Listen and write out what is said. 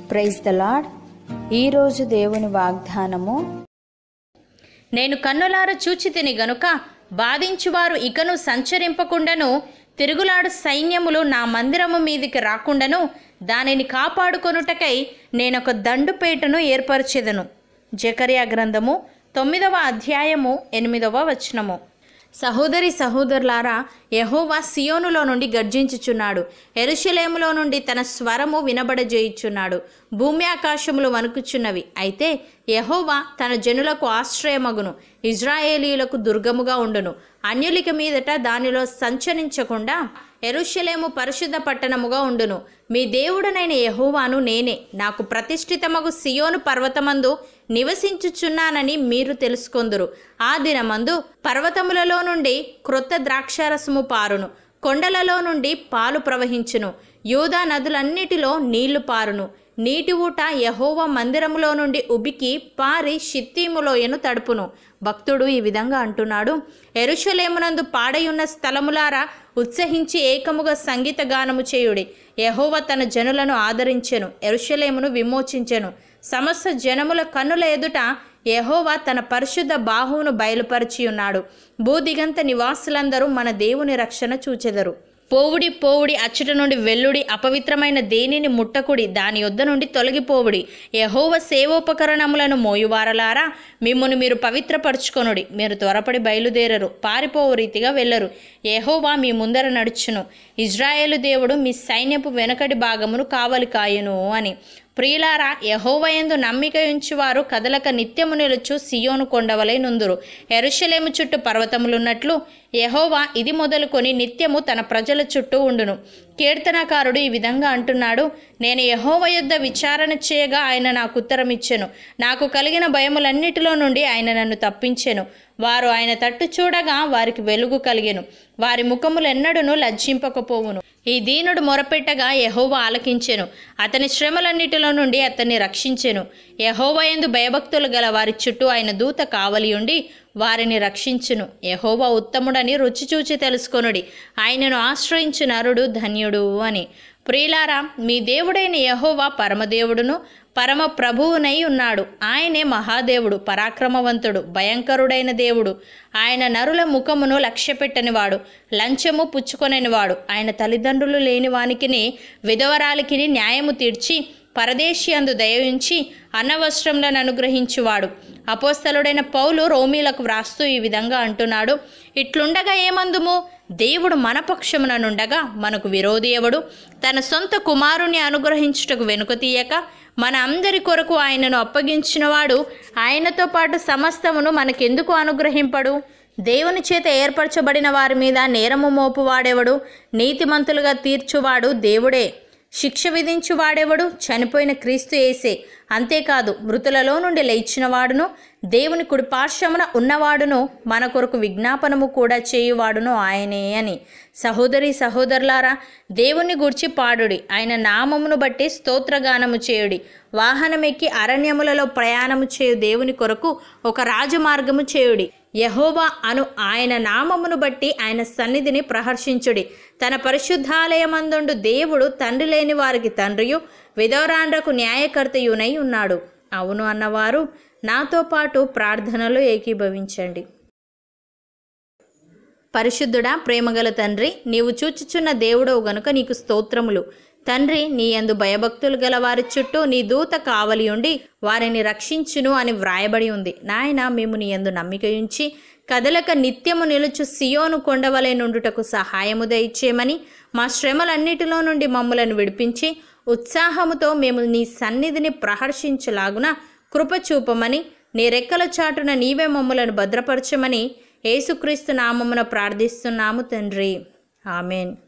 praise the lord ఈరోజు దేవుని వాగ్దానము నేను కన్నులార చూచి తిని గనుక బాధించువారు ఇకను సంచరింపకుండాను తిరుగులాడు సైన్యములు నా మందిరము మీదికి రాకుండాను దానిని కాపాడుకొనుటకై నేనొక దండుపేటను ఏర్పరచెదను జకర్యా గ్రంథము తొమ్మిదవ అధ్యాయము ఎనిమిదవ వచనము సహోదరి సహోదరులారా యహోవా సియోనులో నుండి గర్జించుచున్నాడు ఎరుషలేములో నుండి తన స్వరము వినబడజేయుచున్నాడు భూమి ఆకాశములు వణుకుచున్నవి అయితే యహోవా తన జనులకు ఆశ్రయమగును ఇజ్రాయేలీయులకు దుర్గముగా ఉండును అన్యులిక మీదట దానిలో సంచరించకుండా ఎరుషలేము పరిశుద్ధ పట్టణముగా ఉండును మీ దేవుడనైన యహోవాను నేనే నాకు ప్రతిష్ఠితమగు సియోను పర్వతమందు నివసించుచున్నానని మీరు తెలుసుకొందురు ఆ దినమందు పర్వతములలో నుండి క్రొత్త ద్రాక్షారసము పారును కొండలలో నుండి పాలు ప్రవహించును యూదా నదులన్నిటిలో నీళ్లు పారును నీటి ఊట యహోవ మందిరములో నుండి ఉబికి పారి షిత్తీములోయను తడుపును భక్తుడు ఈ విధంగా అంటున్నాడు ఎరుషలేమునందు పాడయున్న స్థలములారా ఉత్సహించి ఏకముగా సంగీత గానము చేయుడి యహోవ తన జనులను ఆదరించెను ఎరుషలేమును విమోచించెను సమస్త జనముల కన్నుల ఎదుట యహోవా తన పరిశుద్ధ బాహువును బయలుపరిచి ఉన్నాడు భూదిగంత నివాసులందరూ మన దేవుని రక్షణ చూచెదరు పోవుడి పోవుడి అచ్చట నుండి వెల్లుడి అపవిత్రమైన దేనిని ముట్టకుడి దాని యొద్ద నుండి తొలగిపోవుడి యహోవ సేవోపకరణములను మోయువారలారా మిమ్మును మీరు పవిత్రపరచుకొనుడి మీరు త్వరపడి బయలుదేరరు పారిపోవు రీతిగా వెళ్ళరు యహోవా మీ ముందర నడుచును ఇజ్రాయేలు దేవుడు మీ సైన్యపు వెనకటి భాగమును కావలి కాయును అని ప్రియులారా యహోవయందు నమ్మిక ఉంచువారు కదలక నిత్యము నిలుచు సియోను కొండవలై నుందురు ఎరుషలేము చుట్టూ పర్వతములున్నట్లు యహోవా ఇది మొదలుకొని నిత్యము తన ప్రజల చుట్టూ ఉండును కీర్తనకారుడు ఈ విధంగా అంటున్నాడు నేను యహోవ యొద్ద విచారణ చేయగా ఆయన నాకు ఉత్తరం ఇచ్చెను నాకు కలిగిన భయములన్నిటిలో నుండి ఆయన నన్ను తప్పించెను వారు ఆయన తట్టు చూడగా వారికి వెలుగు కలిగెను వారి ముఖములెన్నడును లజ్జింపకపోవును ఈ దీనుడు మొరపెట్టగా యహోవ ఆలకించెను అతని శ్రమలన్నిటిలో నుండి అతన్ని రక్షించెను యహోవ ఎందు భయభక్తులు గల వారి చుట్టూ ఆయన దూత కావలి ఉండి వారిని రక్షించును యహోవ ఉత్తముడని రుచి చూచి తెలుసుకొనుడి ఆయనను ఆశ్రయించు నరుడు ధన్యుడు అని ప్రియులారా మీ దేవుడైన యహోవా పరమదేవుడును పరమ ప్రభువునై ఉన్నాడు ఆయనే మహాదేవుడు పరాక్రమవంతుడు భయంకరుడైన దేవుడు ఆయన నరుల ముఖమును లక్ష్యపెట్టనివాడు లంచము పుచ్చుకొననివాడు ఆయన తల్లిదండ్రులు లేని వానికిని విధవరాలికిని న్యాయము తీర్చి పరదేశీ అందు దయవించి అన్నవస్త్రములను అనుగ్రహించువాడు అపోస్తలుడైన పౌలు రోమీలకు వ్రాస్తూ ఈ విధంగా అంటున్నాడు ఇట్లుండగా ఏమందుము దేవుడు మన పక్షముననుండగా మనకు విరోధి ఎవడు తన సొంత కుమారుని అనుగ్రహించుటకు వెనుక తీయక మన అందరి కొరకు ఆయనను అప్పగించినవాడు ఆయనతో పాటు సమస్తమును మనకెందుకు అనుగ్రహింపడు దేవుని చేత ఏర్పరచబడిన వారి మీద నేరము మోపువాడెవడు నీతిమంతులుగా తీర్చువాడు దేవుడే శిక్ష విధించువాడెవడు చనిపోయిన క్రీస్తు ఏసే అంతేకాదు మృతులలో నుండి లేచినవాడును దేవుని కుడి పార్శ్వమున ఉన్నవాడును మన కొరకు విజ్ఞాపనము కూడా చేయువాడును ఆయనే అని సహోదరి సహోదరులారా దేవుని గూర్చి పాడుడి ఆయన నామమును బట్టి స్తోత్రగానము చేయుడి వాహనమెక్కి అరణ్యములలో ప్రయాణము చేయు దేవుని కొరకు ఒక రాజమార్గము చేయుడి యహోవా అను ఆయన నామమును బట్టి ఆయన సన్నిధిని ప్రహర్షించుడి తన పరిశుద్ధాలయమందుండు దేవుడు తండ్రి లేని వారికి తండ్రియు విధవరాండ్రకు న్యాయకర్తయునై ఉన్నాడు అవును అన్నవారు నాతో పాటు ప్రార్థనలో ఏకీభవించండి పరిశుద్ధుడా ప్రేమగల తండ్రి నీవు చూచుచున్న దేవుడవు గనుక నీకు స్తోత్రములు తండ్రి నీ యందు భయభక్తులు గల వారి చుట్టూ నీ దూత కావలి ఉండి వారిని రక్షించును అని వ్రాయబడి ఉంది నాయన మేము నీ యందు నమ్మిక ఉంచి కదలక నిత్యము నిలుచు సియోను కొండవలే నుండుటకు సహాయము దయచేయమని మా శ్రమలన్నిటిలో నుండి మమ్మలను విడిపించి ఉత్సాహముతో మేము నీ సన్నిధిని ప్రహర్షించలాగున కృప చూపమని నీ రెక్కల చాటున నీవే మమ్మలను భద్రపరచమని యేసుక్రీస్తు నామమున ప్రార్థిస్తున్నాము తండ్రి ఆమెన్